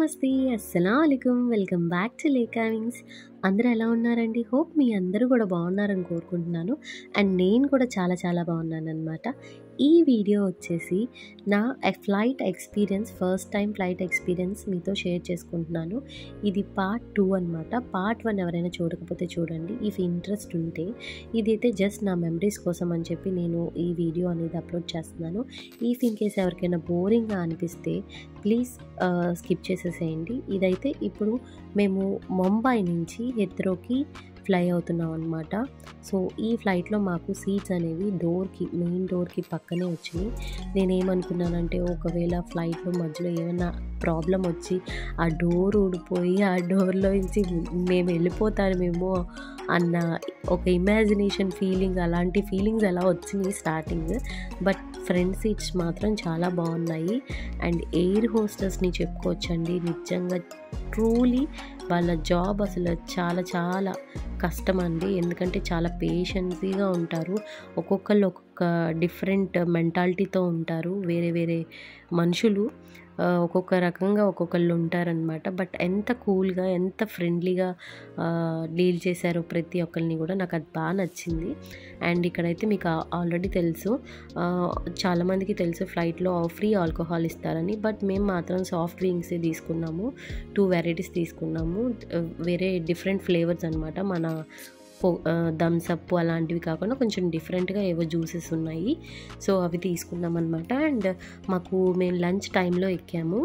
నమస్తే అస్సలాముఅలైకుం welcome back to లేకావింగ్స్ అందరూ ఎలా ఉన్నారండి హోప్ మీ అందరూ కూడా బాగున్నారని కోరుకుంటున్నాను అండ్ నేను కూడా చాలా చాలా బాగున్నాను అనమాట ఈ వీడియో వచ్చేసి నా flight experience first time flight experience మీతో షేర్ చేసుకుంటున్నాను ఇది పార్ట్ టూ అనమాట పార్ట్ వన్ ఎవరైనా చూడకపోతే చూడండి ఇఫ్ ఇంట్రెస్ట్ ఉంటే ఇదైతే జస్ట్ నా మెమరీస్ కోసం అని చెప్పి నేను ఈ వీడియో అనేది అప్లోడ్ చేస్తున్నాను ఈఫ్ ఇన్ కేస్ ఎవరికైనా బోరింగ్గా అనిపిస్తే ప్లీజ్ స్కిప్ చేసేసేయండి ఇదైతే ఇప్పుడు మేము ముంబై నుంచి హెత్రోకి ఫ్లై అవుతున్నాం అనమాట సో ఈ ఫ్లైట్లో మాకు సీట్స్ అనేవి డోర్కి మెయిన్ డోర్కి పక్కనే వచ్చినాయి నేనేమనుకున్నానంటే ఒకవేళ ఫ్లైట్లో మధ్యలో ఏమైనా ప్రాబ్లం వచ్చి ఆ డోర్ ఊడిపోయి ఆ డోర్లో నుంచి మేము వెళ్ళిపోతామేమో అన్న ఒక ఇమాజినేషన్ ఫీలింగ్ అలాంటి ఫీలింగ్స్ ఎలా వచ్చినాయి స్టార్టింగ్ బట్ ఫ్రంట్ సీట్స్ మాత్రం చాలా బాగున్నాయి అండ్ ఎయిర్ హోస్టర్స్ని చెప్పుకోవచ్చండి నిజంగా ట్రూలీ వాళ్ళ జాబ్ అసలు చాలా చాలా కష్టం అండి ఎందుకంటే చాలా పేషెన్సీగా ఉంటారు ఒక్కొక్కళ్ళు ఒక్కొక్క డిఫరెంట్ మెంటాలిటీతో ఉంటారు వేరే వేరే మనుషులు ఒక్కొక్క రకంగా ఒక్కొక్కళ్ళు ఉంటారనమాట బట్ ఎంత కూల్గా ఎంత ఫ్రెండ్లీగా డీల్ చేశారో ప్రతి ఒక్కరిని కూడా నాకు అది బాగా నచ్చింది అండ్ ఇక్కడైతే మీకు ఆల్రెడీ తెలుసు చాలామందికి తెలుసు ఫ్లైట్లో ఫ్రీ ఆల్కహాల్ ఇస్తారని బట్ మేము మాత్రం సాఫ్ట్ డ్రింక్సే తీసుకున్నాము టూ వెరైటీస్ తీసుకున్నాము వేరే డిఫరెంట్ ఫ్లేవర్స్ అనమాట మన థమ్సప్ అలాంటివి కాకుండా కొంచెం డిఫరెంట్గా ఏవో జ్యూసెస్ ఉన్నాయి సో అవి తీసుకున్నాం అనమాట అండ్ మాకు మేము లంచ్ టైంలో ఎక్కాము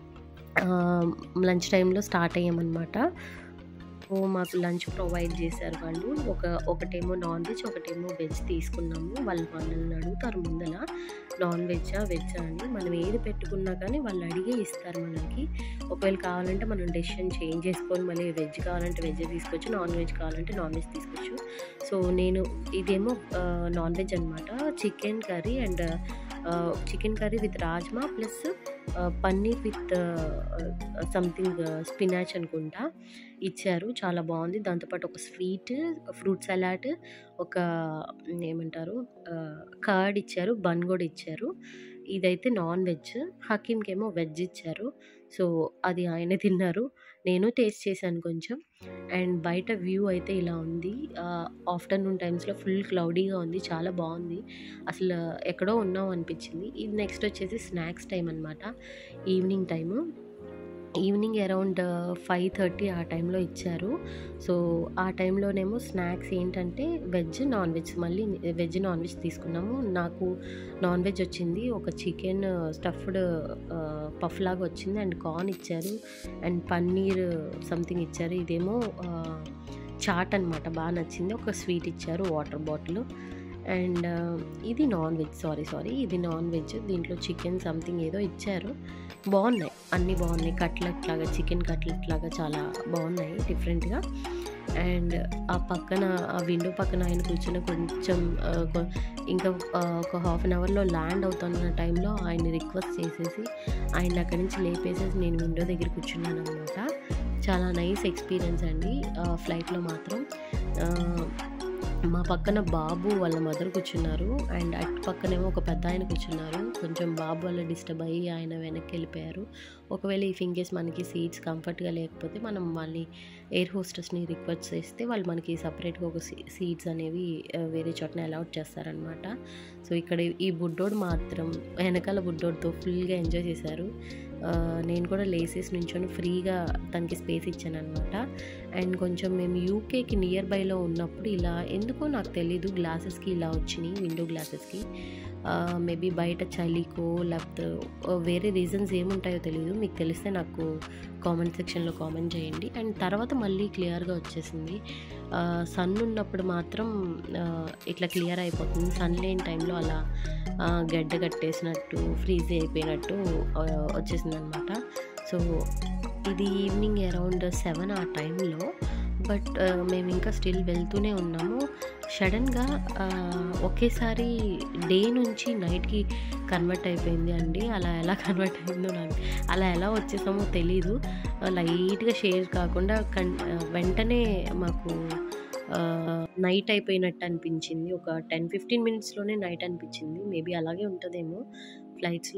లంచ్ టైంలో స్టార్ట్ అయ్యామన్నమాట సో మాకు లంచ్ ప్రొవైడ్ చేశారు వాళ్ళు ఒక ఒకటేమో నాన్ వెజ్ ఒకటేమో వెజ్ తీసుకున్నాము వాళ్ళు వాళ్ళని అడుగుతారు ముందల నాన్ వెజ్జా వెజ్జా అని మనం ఏది పెట్టుకున్నా కానీ వాళ్ళు అడిగే ఇస్తారు మనకి ఒకవేళ కావాలంటే మనం డెసిషన్ చేంజ్ చేసుకొని మళ్ళీ వెజ్ కావాలంటే వెజ్ తీసుకోవచ్చు నాన్ వెజ్ కావాలంటే నాన్ వెజ్ తీసుకోవచ్చు సో నేను ఇదేమో నాన్ వెజ్ అనమాట chicken curry and chicken curry with rajma plus paneer with something spinach అనుకుంటా ఇచ్చారు చాలా బాగుంది దాంతోపాటు ఒక స్వీట్ ఫ్రూట్ సలాడ్ ఒక ఏమంటారు కర్డ్ ఇచ్చారు బన్ కూడా ఇచ్చారు ఇదైతే నాన్ వెజ్ హకీమ్కి ఏమో వెజ్ ఇచ్చారు సో అది ఆయనే తిన్నారు నేను టేస్ట్ చేశాను కొంచెం అండ్ బయట వ్యూ అయితే ఇలా ఉంది ఆఫ్టర్నూన్ టైమ్స్లో ఫుల్ క్లౌడీగా ఉంది చాలా బాగుంది అసలు ఎక్కడో ఉన్నాం అనిపించింది ఇది నెక్స్ట్ వచ్చేసి స్నాక్స్ టైం అనమాట evening time evening around five thirty ఆ టైంలో ఇచ్చారు సో ఆ టైంలోనేమో స్నాక్స్ ఏంటంటే వెజ్ నాన్ వెజ్ మళ్ళీ వెజ్ నాన్ వెజ్ తీసుకున్నాము నాకు నాన్ వెజ్ వచ్చింది ఒక చికెన్ స్టఫ్డ్ పఫ్ లాగా వచ్చింది అండ్ కార్న్ ఇచ్చారు అండ్ పన్నీర్ సంథింగ్ ఇచ్చారు ఇదేమో చాట్ అనమాట బాగా నచ్చింది ఒక స్వీట్ ఇచ్చారు వాటర్ బాటిల్ అండ్ ఇది నాన్ వెజ్ సారీ సారీ ఇది నాన్ వెజ్ దీంట్లో చికెన్ సంథింగ్ ఏదో ఇచ్చారు బాగున్నాయి అన్నీ బాగున్నాయి కట్లెట్ లాగా చికెన్ కట్లెట్ లాగా చాలా బాగున్నాయి డిఫరెంట్గా అండ్ ఆ పక్కన ఆ విండో పక్కన ఆయన కూర్చున్న కొంచెం ఇంకా ఒక హాఫ్ అన్ అవర్లో ల్యాండ్ అవుతున్న టైంలో ఆయన రిక్వెస్ట్ చేసేసి ఆయన అక్కడి నుంచి లేపేసేసి నేను విండో దగ్గర కూర్చున్నాను అనమాట చాలా నైస్ ఎక్స్పీరియన్స్ అండి ఫ్లైట్లో మాత్రం మా పక్కన బాబు వాళ్ళ మదర్ కూర్చున్నారు అండ్ అటు పక్కనేమో ఒక పెద్ద ఆయన కూర్చున్నారు కొంచెం బాబు వల్ల డిస్టర్బ్ అయ్యి ఆయన వెనక్కి వెళ్ళిపోయారు ఒకవేళ ఈ ఫింగర్స్ మనకి సీట్స్ కంఫర్ట్గా లేకపోతే మనం మళ్ళీ ఎయిర్ హోస్టెస్ని రిక్వెస్ట్ చేస్తే వాళ్ళు మనకి సపరేట్గా ఒక సీట్స్ అనేవి వేరే చోటన అలౌట్ చేస్తారనమాట సో ఇక్కడ ఈ బుడ్డోడు మాత్రం వెనకాల బుడ్డోడితో ఫుల్గా ఎంజాయ్ చేశారు నేను కూడా లేసెస్ నుంచొని ఫ్రీగా తనకి స్పేస్ ఇచ్చాను అనమాట అండ్ కొంచెం మేము యూకేకి నియర్ బైలో ఉన్నప్పుడు ఇలా ఎందుకో నాకు తెలీదు గ్లాసెస్కి ఇలా వచ్చినాయి విండో గ్లాసెస్కి మేబీ బయట చలికో లేకపోతే వేరే రీజన్స్ ఏముంటాయో తెలియదు మీకు తెలిస్తే నాకు కామెంట్ సెక్షన్లో కామెంట్ చేయండి అండ్ తర్వాత మళ్ళీ క్లియర్గా వచ్చేసింది సన్ ఉన్నప్పుడు మాత్రం ఇట్లా క్లియర్ అయిపోతుంది సన్ లేని టైంలో అలా గడ్డ కట్టేసినట్టు ఫ్రీజ్ అయిపోయినట్టు వచ్చేసింది అనమాట సో ఇది ఈవినింగ్ అరౌండ్ సెవెన్ ఆ టైంలో బట్ మేము ఇంకా స్టిల్ వెళ్తూనే ఉన్నాము సడన్గా ఒకేసారి డే నుంచి నైట్కి కన్వర్ట్ అయిపోయింది అండి అలా ఎలా కన్వర్ట్ అయిందో నాకు అలా ఎలా వచ్చేసామో తెలీదు లైట్గా షేర్ కాకుండా కన్ వెంటనే మాకు నైట్ అయిపోయినట్టు అనిపించింది ఒక టెన్ ఫిఫ్టీన్ మినిట్స్లోనే నైట్ అనిపించింది మేబీ అలాగే ఉంటుందేమో ఫ్లైట్స్లో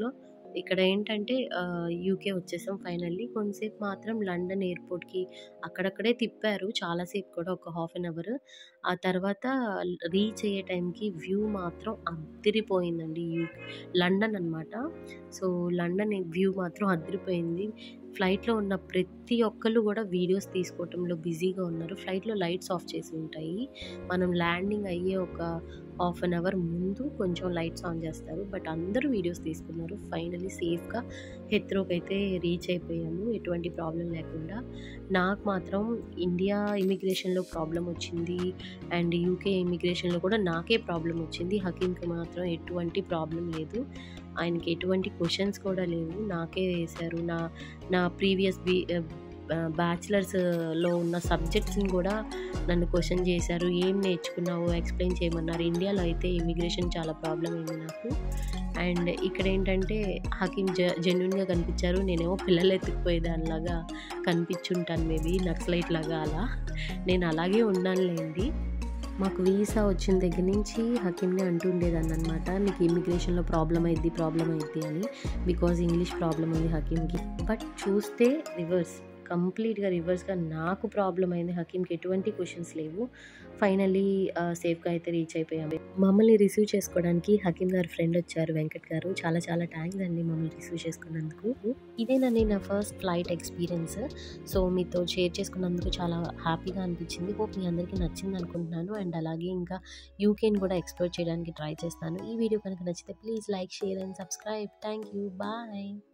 ఇక్కడ ఏంటంటే ఆహ్, యూకే వచ్చేసాం ఫైనల్లీ. కొంతసేపు మాత్రం లండన్ ఎయిర్‌పోర్ట్‌కి అక్కడక్కడే తిప్పారు. చాలా సేపు కూడా ఒక హాఫ్ అన్ అవర్. ఆ తర్వాత రీచ్ అయ్యే టైంకి వ్యూ మాత్రం అద్దిరిపోయిందండి. యూ లండన్ అనమాట. సో, లండన్ వ్యూ మాత్రం అదిరిపోయింది. ఫ్లైట్‌లో ఉన్న ప్రతి ఒక్కళ్ళు గూడా వీడియోస్ తీసుకోవటంలో బిజీగా ఉన్నారు. ఫ్లైట్‌లో లైట్స్ ఆఫ్ చేసి ఉంటాయి. మనం ల్యాండింగ్ అయ్యే ఒక హాఫ్ అన్ అవర్ ముందు కొంచెం లైట్స్ ఆన్ చేస్తారు. బట్ అందరూ వీడియోస్ తీసుకున్నారు. ఫైనల్లీ సేఫ్‌గా హెత్రోకైతే రీచ్ అయిపోయాము. ఎటువంటి ప్రాబ్లమ్ లేకుండా. నాకు మాత్రం ఇండియా ఇమిగ్రేషన్‌లో ప్రాబ్లమ్ వచ్చింది. అండ్ యూకే ఇమిగ్రేషన్‌లో కూడా నాకే ప్రాబ్లమ్ వచ్చింది. హకీమ్‌కి మాత్రం ఎటువంటి ప్రాబ్లమ్ లేదు. ఆయనకి ఎటువంటి క్వెషన్స్ కూడా లేవు. నాకే వేశారు. నా నా ప్రీవియస్ బి ఆహ్, ఆహ్, బ్యాచిలర్స్‌లో ఉన్న సబ్జెక్ట్స్‌ని గూడా నన్ను క్వెషన్ చేశారు. ఏం నేర్చుకున్నావు ఎక్స్‌ప్లెయిన్ చేయమన్నారు. ఇండియాలో అయితే ఇమిగ్రేషన్ చాలా ప్రాబ్లమ్ అయింది నాకు. అండ్ ఇక్కడేంటంటే హకీమ్ జె జెన్యూన్‌గా కనిపించారు. నేనేమో పిల్లలు ఎత్తుకుపోయేదానిలాగా కనిపించుంటాను మేబీ నక్సలైట్ లాగా అలా. నేను అలాగే ఉన్నానులెండి. మాకు వీసా వచ్చిన దగ్గర నుంచి హకీమ్‌నే అంటూ ఉండేదాన్ననమాట. నీకు ఇమిగ్రేషన్‌లో ప్రాబ్లమ్ అయిద్ది, ప్రాబ్లమ్ అయిద్ది అని. బికాజ్ ఇంగ్లీష్ ప్రాబ్లమ్ ఉంది హకీమ్‌కి. బట్ చూస్తే రివర్స్. కంప్లీట్‌గా రివర్స్‌గా నాకు ప్రాబ్లమ్ అయింది. హకీమ్‌కి ఎటువంటి క్వెషన్స్ లేవు. ఫైనల్లీ ఆహ్, సేఫ్‌గా అయితే రీచ్ అయిపోయాము. మమ్మల్ని రిసీవ్ చేసుకోవడానికి హకీమ్ గారి ఫ్రెండ్ వచ్చారు వెంకట్ గారు. చాలా చాలా థాంక్స్ అండి మమ్మల్ని రిసీవ్ చేసుకున్నందుకు. ఇదేనండి నా ఫస్ట్ ఫ్లైట్ ఎక్స్‌పీరియన్స్. సో, మీతో షేర్ చేసుకున్నందుకు చాలా హ్యాపీగా అనిపించింది. హోప్ మీ అందరికీ నచ్చిందనుకుంటున్నాను. అండ్ అలాగే ఇంకా యూకేని కూడా ఎక్స్‌ప్లోర్ చేయడానికి ట్రై చేస్తాను. ఈ వీడియో కనుక నచ్చితే please like, share and subscribe. Thank you. Bye.